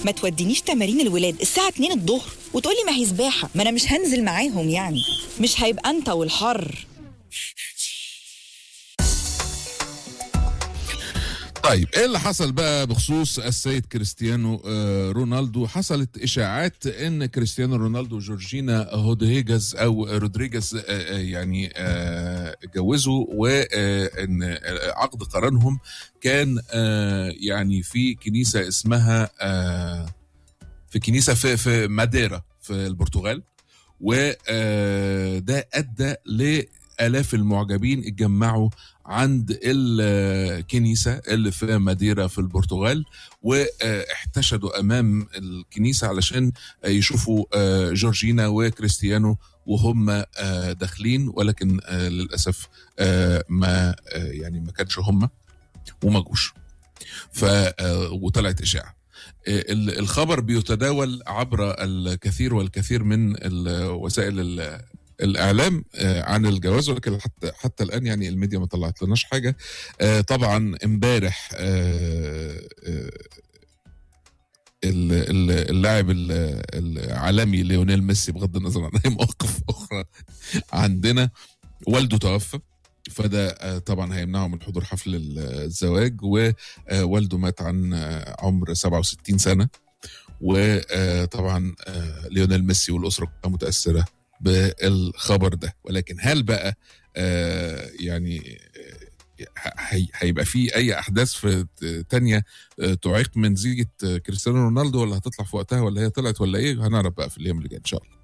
ما تودينيش تمارين الولاد الساعة 2 الظهر وتقولي ما هي سباحة ما أنا مش هنزل معاهم يعني مش هيبقى أنت والحر طيب ايه اللي حصل بقى بخصوص السيد كريستيانو آه، رونالدو حصلت اشاعات ان كريستيانو رونالدو وجورجينا هودريجاز او رودريجاز آه، آه، يعني آه، اتجوزوا وان عقد قرانهم كان آه، يعني في كنيسه اسمها آه، في كنيسه في في ماديرا في البرتغال وده ادى لالاف المعجبين اتجمعوا عند الكنيسه اللي في ماديرا في البرتغال واحتشدوا امام الكنيسه علشان يشوفوا آه، جورجينا وكريستيانو وهم آه، داخلين ولكن آه، للاسف آه، ما آه، يعني ما كانش هم وما جوش ف آه، وطلعت اشاعه ال- الخبر بيتداول عبر الكثير والكثير من ال- وسائل ال- الاعلام آه، عن الجواز ولكن حتى حتى الان يعني الميديا ما طلعت لناش حاجه آه، طبعا امبارح آه، آه، ال- ال- اللاعب ال- العالمي ليونيل ميسي بغض النظر عن اي مواقف اخرى عندنا والده توفى فده آه، طبعا هيمنعه من حضور حفل الزواج ووالده مات عن آه، عمر 67 سنه وطبعا ليونيل ميسي والاسره كلها متاثره بالخبر ده ولكن هل بقى آه، يعني آه، هي- هيبقى في اي احداث في تانية آه، تعيق من زيجة آه، كريستيانو رونالدو ولا هتطلع في وقتها ولا هي طلعت ولا ايه هنعرف بقى في الايام اللي جايه ان شاء الله